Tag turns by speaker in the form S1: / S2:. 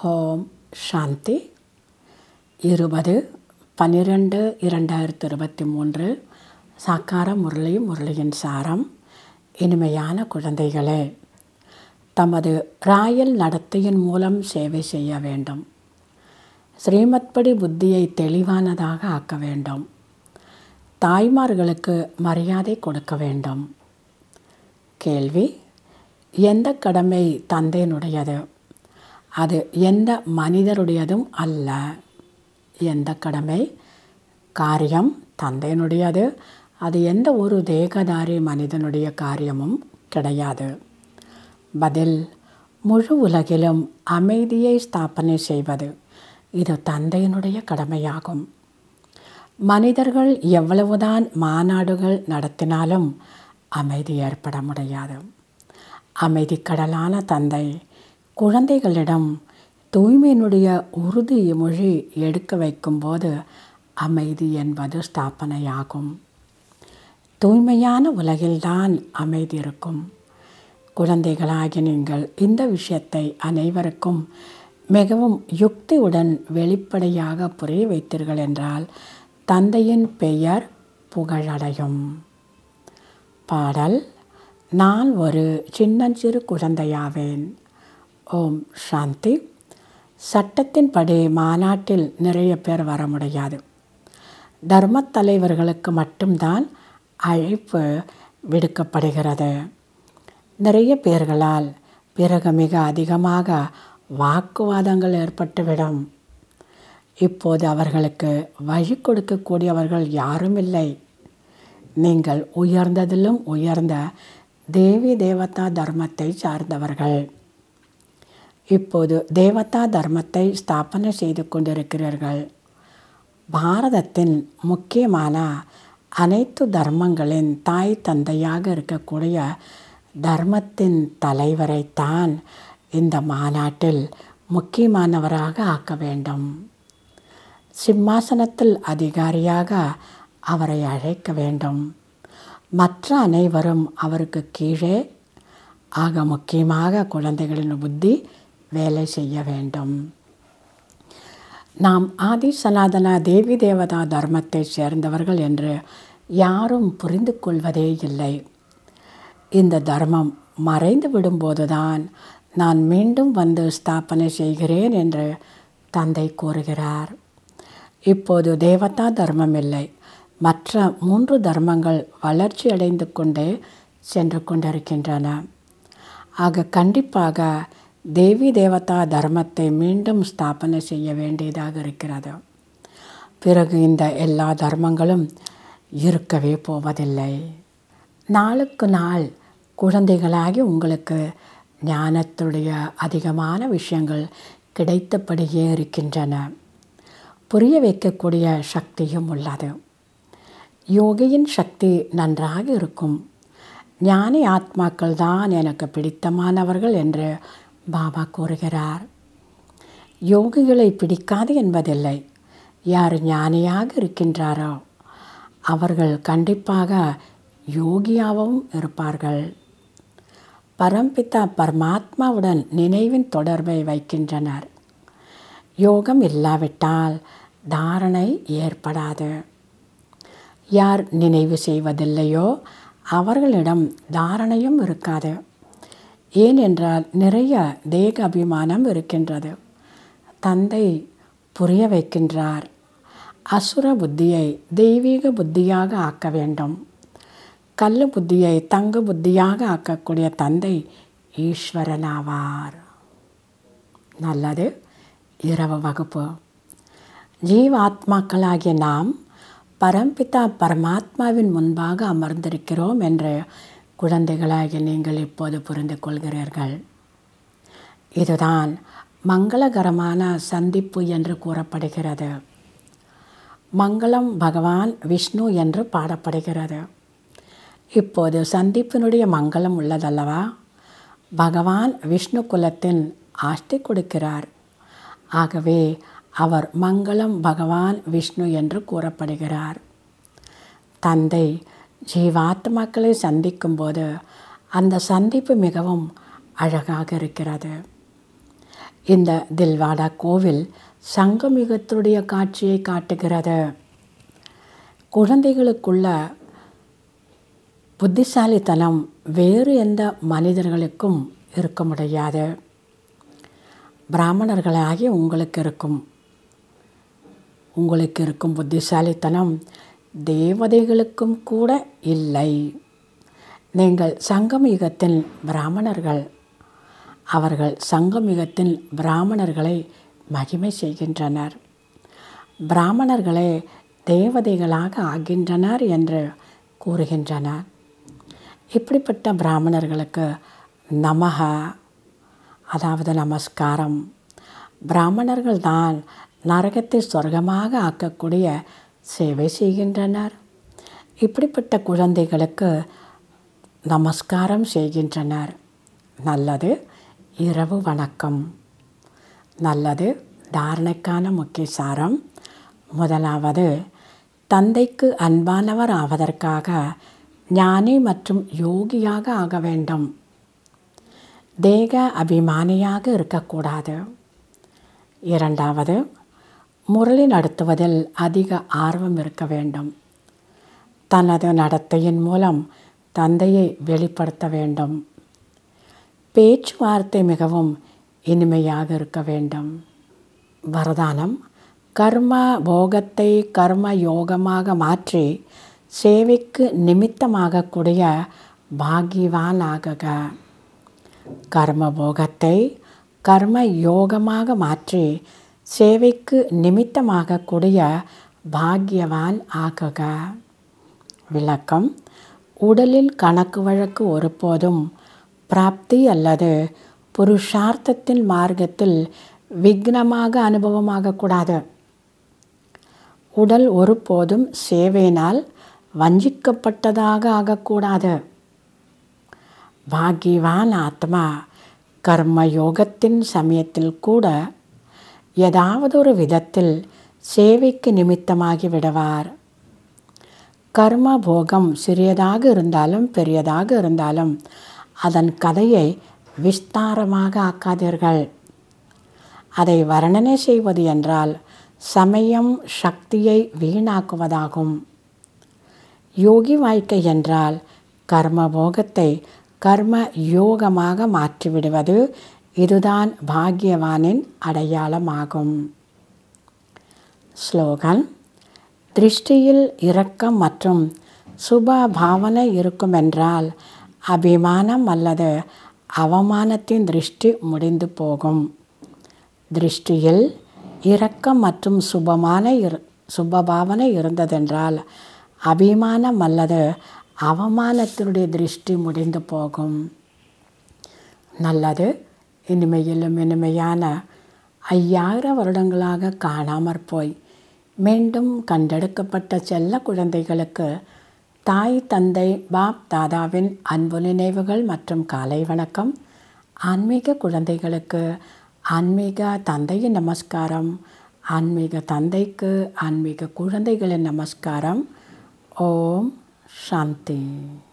S1: ஓம் சாந்தி இருபது பன்னிரெண்டு இரண்டாயிரத்து இருபத்தி மூன்று சாக்கார முரளி முரளியின் சாரம் இனிமையான குழந்தைகளே தமது ராயல் நடத்தையின் மூலம் சேவை செய்ய வேண்டும் ஸ்ரீமத்படி புத்தியை தெளிவானதாக ஆக்க வேண்டும் தாய்மார்களுக்கு மரியாதை கொடுக்க வேண்டும் கேள்வி எந்த கடமை தந்தையினுடையது அது எந்த மனிதருடையதும் அல்ல எந்த கடமை காரியம் தந்தையினுடையது அது எந்த ஒரு தேகதாரி மனிதனுடைய காரியமும் கிடையாது பதில் முழு உலகிலும் அமைதியை ஸ்தாபனை செய்வது இது தந்தையினுடைய கடமையாகும் மனிதர்கள் எவ்வளவுதான் மாநாடுகள் நடத்தினாலும் அமைதி ஏற்பட முடியாது அமைதி கடலான தந்தை குழந்தைகளிடம் தூய்மையினுடைய உறுதி மொழி எடுக்க வைக்கும்போது அமைதி என்பது ஸ்தாபனையாகும் தூய்மையான உலகில்தான் அமைதி இருக்கும் குழந்தைகளாகி நீங்கள் இந்த விஷயத்தை அனைவருக்கும் மிகவும் யுக்தியுடன் வெளிப்படையாக புரிய வைத்தீர்கள் என்றால் தந்தையின் பெயர் புகழடையும் பாடல் நான் ஒரு சின்னஞ்சிறு குழந்தையாவேன் ஓம் சாந்தி சட்டத்தின்படி மாநாட்டில் நிறைய பேர் வர முடியாது தர்மத் தலைவர்களுக்கு மட்டும்தான் அழைப்பு விடுக்கப்படுகிறது நிறைய பேர்களால் பிறகு மிக அதிகமாக வாக்குவாதங்கள் ஏற்பட்டுவிடும் இப்போது அவர்களுக்கு வழி கொடுக்கக்கூடியவர்கள் யாரும் இல்லை நீங்கள் உயர்ந்ததிலும் உயர்ந்த தேவி தேவதா தர்மத்தை சார்ந்தவர்கள் இப்போது தேவதா தர்மத்தை ஸ்தாபனை செய்து கொண்டிருக்கிறீர்கள் பாரதத்தின் முக்கியமான அனைத்து தர்மங்களின் தாய் தந்தையாக இருக்கக்கூடிய தர்மத்தின் தலைவரைத்தான் இந்த மாநாட்டில் முக்கியமானவராக ஆக்க வேண்டும் சிம்மாசனத்தில் அதிகாரியாக அவரை அழைக்க வேண்டும் மற்ற அனைவரும் அவருக்கு கீழே ஆக முக்கியமாக குழந்தைகளின் புத்தி வேலை செய்ய வேண்டும் நாம் ஆதி சனாதன தேவி தேவதா தர்மத்தை சேர்ந்தவர்கள் என்று யாரும் புரிந்து கொள்வதே இல்லை இந்த தர்மம் மறைந்து விடும்போதுதான் நான் மீண்டும் வந்து ஸ்தாபனை செய்கிறேன் என்று தந்தை கூறுகிறார் இப்போது தேவதா தர்மம் இல்லை மற்ற மூன்று தர்மங்கள் வளர்ச்சி அடைந்து கொண்டே சென்று கொண்டிருக்கின்றன ஆக கண்டிப்பாக தேவி தேவதா தர்மத்தை மீண்டும் ஸ்தாபனை செய்ய வேண்டியதாக இருக்கிறது பிறகு இந்த எல்லா தர்மங்களும் இருக்கவே போவதில்லை நாளுக்கு நாள் குழந்தைகளாகி உங்களுக்கு ஞானத்துடைய அதிகமான விஷயங்கள் கிடைத்தபடியே இருக்கின்றன புரிய வைக்கக்கூடிய சக்தியும் உள்ளது யோகியின் சக்தி நன்றாக இருக்கும் ஞானி ஆத்மாக்கள் தான் எனக்கு பிடித்தமானவர்கள் என்று பாபா கூறுகிறார் யோகிகளை பிடிக்காது என்பதில்லை யார் ஞானியாக இருக்கின்றாரோ அவர்கள் கண்டிப்பாக யோகியாகவும் இருப்பார்கள் பரம்பிதா பரமாத்மாவுடன் நினைவின் தொடர்பை வைக்கின்றனர் யோகம் இல்லாவிட்டால் தாரணை ஏற்படாது யார் நினைவு செய்வதில்லையோ அவர்களிடம் தாரணையும் இருக்காது ஏனென்றால் நிறைய தேக அபிமானம் இருக்கின்றது தந்தை புரிய வைக்கின்றார் அசுர புத்தியை தெய்வீக புத்தியாக ஆக்க வேண்டும் கல்லு புத்தியை தங்க புத்தியாக ஆக்கக்கூடிய தந்தை ஈஸ்வரனாவார் நல்லது இரவு வகுப்பு ஜீவாத்மாக்களாகிய நாம் பரம்பிதா பரமாத்மாவின் முன்பாக அமர்ந்திருக்கிறோம் என்று குழந்தைகளாகிய நீங்கள் இப்போது புரிந்து கொள்கிறீர்கள் இதுதான் மங்களகரமான சந்திப்பு என்று கூறப்படுகிறது மங்களம் பகவான் விஷ்ணு என்று பாடப்படுகிறது இப்போது சந்திப்பினுடைய மங்களம் உள்ளதல்லவா பகவான் விஷ்ணு குலத்தின் ஆஸ்தி கொடுக்கிறார் ஆகவே அவர் மங்களம் பகவான் விஷ்ணு என்று கூறப்படுகிறார் தந்தை ஜீவாத்மாக்களை சந்திக்கும்போது அந்த சந்திப்பு மிகவும் அழகாக இருக்கிறது இந்த தில்வாடா கோவில் சங்கமிகத்துடைய காட்சியை காட்டுகிறது குழந்தைகளுக்குள்ள புத்திசாலித்தனம் வேறு எந்த மனிதர்களுக்கும் இருக்க முடியாது பிராமணர்களாகி உங்களுக்கு இருக்கும் உங்களுக்கு இருக்கும் புத்திசாலித்தனம் தேவதைகளுக்கும் கூட இல்லை நீங்கள் சங்கமயுகத்தில் பிராமணர்கள் அவர்கள் சங்கமயுகத்தில் பிராமணர்களை மகிமை செய்கின்றனர் பிராமணர்களே தேவதைகளாக ஆகின்றனர் என்று கூறுகின்றனர் இப்படிப்பட்ட பிராமணர்களுக்கு நமக அதாவது நமஸ்காரம் பிராமணர்கள் தான் நரகத்தை சொர்க்கமாக ஆக்கக்கூடிய சேவை செய்கின்றனர் இப்படிப்பட்ட குழந்தைகளுக்கு நமஸ்காரம் செய்கின்றனர் நல்லது இரவு வணக்கம் நல்லது தாரணைக்கான முக்கிய சாரம் முதலாவது தந்தைக்கு அன்பானவர் ஆவதற்காக ஞானி மற்றும் யோகியாக ஆக வேண்டும் தேக அபிமானியாக இருக்கக்கூடாது இரண்டாவது முரளி நடத்துவதில் அதிக ஆர்வம் இருக்க வேண்டும் தனது நடத்தையின் மூலம் தந்தையை வெளிப்படுத்த வேண்டும் பேச்சுவார்த்தை மிகவும் இனிமையாக இருக்க வேண்டும் வரதானம் கர்ம போகத்தை கர்ம யோகமாக மாற்றி சேவைக்கு நிமித்தமாகக்கூடிய பாகிவான் ஆகுக கர்ம போகத்தை கர்ம யோகமாக மாற்றி சேவைக்கு நிமித்தமாகக்கூடிய பாக்யவான் ஆகுக விளக்கம் உடலில் கணக்கு வழக்கு ஒருபோதும் பிராப்தி அல்லது புருஷார்த்தத்தின் மார்க்கத்தில் விக்னமாக அனுபவமாகக்கூடாது உடல் ஒருபோதும் சேவையினால் வஞ்சிக்கப்பட்டதாக ஆகக்கூடாது பாகிவான் ஆத்மா கர்மயோகத்தின் சமயத்தில் கூட ஏதாவது ஒரு விதத்தில் சேவைக்கு நிமித்தமாகி விடுவார் கர்ம போகம் சிறியதாக இருந்தாலும் பெரியதாக இருந்தாலும் அதன் கதையை விஸ்தாரமாக ஆக்காதீர்கள் அதை வர்ணனை செய்வது என்றால் சமயம் சக்தியை வீணாக்குவதாகும் யோகி வாழ்க்கை என்றால் கர்ம போகத்தை கர்ம யோகமாக மாற்றிவிடுவது இதுதான் பாக்யவானின் அடையாளமாகும் ஸ்லோகன் திருஷ்டியில் இரக்கம் மற்றும் சுப பாவனை இருக்குமென்றால் அபிமானம் அல்லது அவமானத்தின் திருஷ்டி முடிந்து போகும் திருஷ்டியில் இரக்கம் மற்றும் சுபமான இரு சுபபாவனை இருந்ததென்றால் அபிமானம் அல்லது அவமானத்தினுடைய திருஷ்டி முடிந்து போகும் நல்லது இனிமையிலும் இனிமையான ஐயாயிரம் வருடங்களாக காணாமற் போய் மீண்டும் கண்டெடுக்கப்பட்ட செல்ல குழந்தைகளுக்கு தாய் தந்தை பாப் தாதாவின் அன்பு நினைவுகள் மற்றும் காலை வணக்கம் ஆன்மீக குழந்தைகளுக்கு ஆன்மீக தந்தையின் நமஸ்காரம் ஆன்மீக தந்தைக்கு ஆன்மீக குழந்தைகளின் நமஸ்காரம் ஓம் சாந்தி